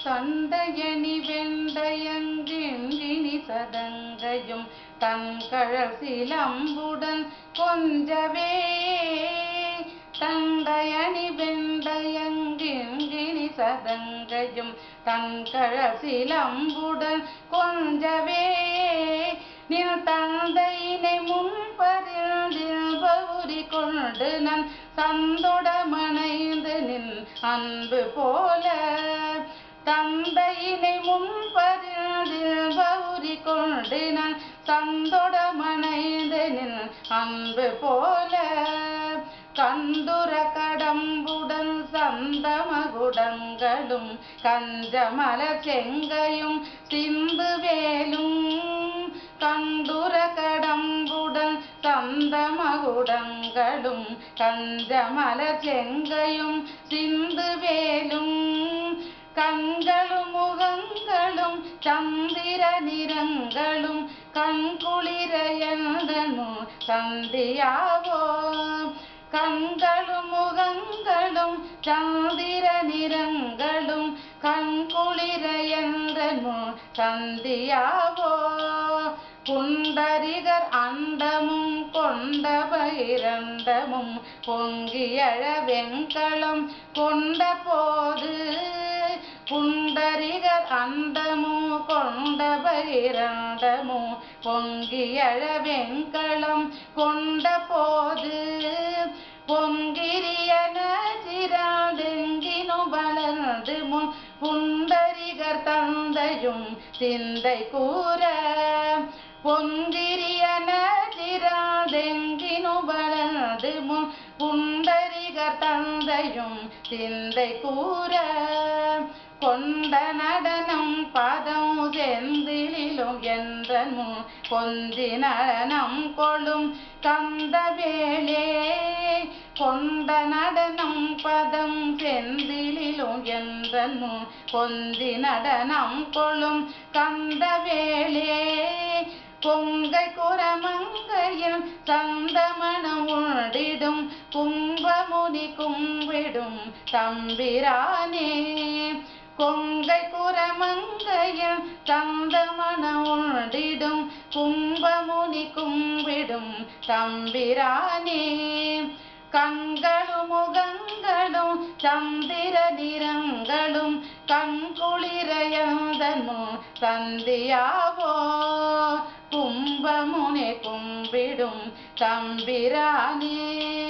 தண்டையணி வெண்டையங்கிணி சதங்கையும் தன்கழல் சிலம்புடன் கொஞ்சவே தண்டையணி வெண்டையங்கிணி சதங்கையும் தன்கழல் சிலம்புடன் கொஞ்சவே நின் தந்தையினை முன்பறிந்தில் பௌரி கொண்டு நான் சந்தொடமணைந்து நின் அன்பு போல தந்தையினை முன்பறிந்தில் பௌரி கொண்டு நான் சந்தொடமணைந்து நின் அன்பு போல கந்துர கடம்புடன் சந்தமகுடங்களும் கஞ்சமல செங்கையும் சிந்து வேலும் கண்டுர கடம்புடன் சந்தமகுடங்களும் கஞ்சமல செங்கையும் சிந்து வேலும் கண்களும் முகங்களும் சந்திர நிறங்களும் கண்குளிர எந்தனும் சந்தியாவோ கண்களும் முகங்களும் சந்திர நிறங்களும் கண்குளிர எந்தனும் சந்தியாவோ புண்டரிகர் அண்டமும் கொண்ட பைரண்டமும் பொங்கியழ வெண்களம் கொண்ட போது புண்டரிகர் அண்டமும் கொண்ட பைரண்டமும் பொங்கியழ வெண்களம் கொண்ட போது பொங்கிரியன சிறாதெங்கினும் வளர்ந்து முன் புண்டரிகர் தந்தையும் சிந்தை கூற பொங்கிரியன சிறாதெங்கினும் வளர்ந்து முன் புண்டரிகர் தந்தையும் சிந்தை கூற கொண்ட நடனம் பதம் செந்திலும் என்றனும் கொஞ்சி நடனம் கொள்ளும் கந்தவேளே கொண்ட நடனம் பதம் செந்திலும் என்றனும் கொஞ்சி நடனம் கொள்ளும் கந்தவேளே பொங்கை குரமங்கையில் சந்தமணம் உண்டிடும் கும்பமுனி கும்பிடும் தம்பிரானே கொங்கை குரமங்கையில் சந்தமண உண்டிடும் கும்பமுனி கும்பிடும் தம்பிரானே கண்களும் முகங்களும் சந்திர நிறங்களும் கண்குளிரையந்தனும் சந்தியாவோ கும்பமுனை கும்பிடும் தம்பிரானே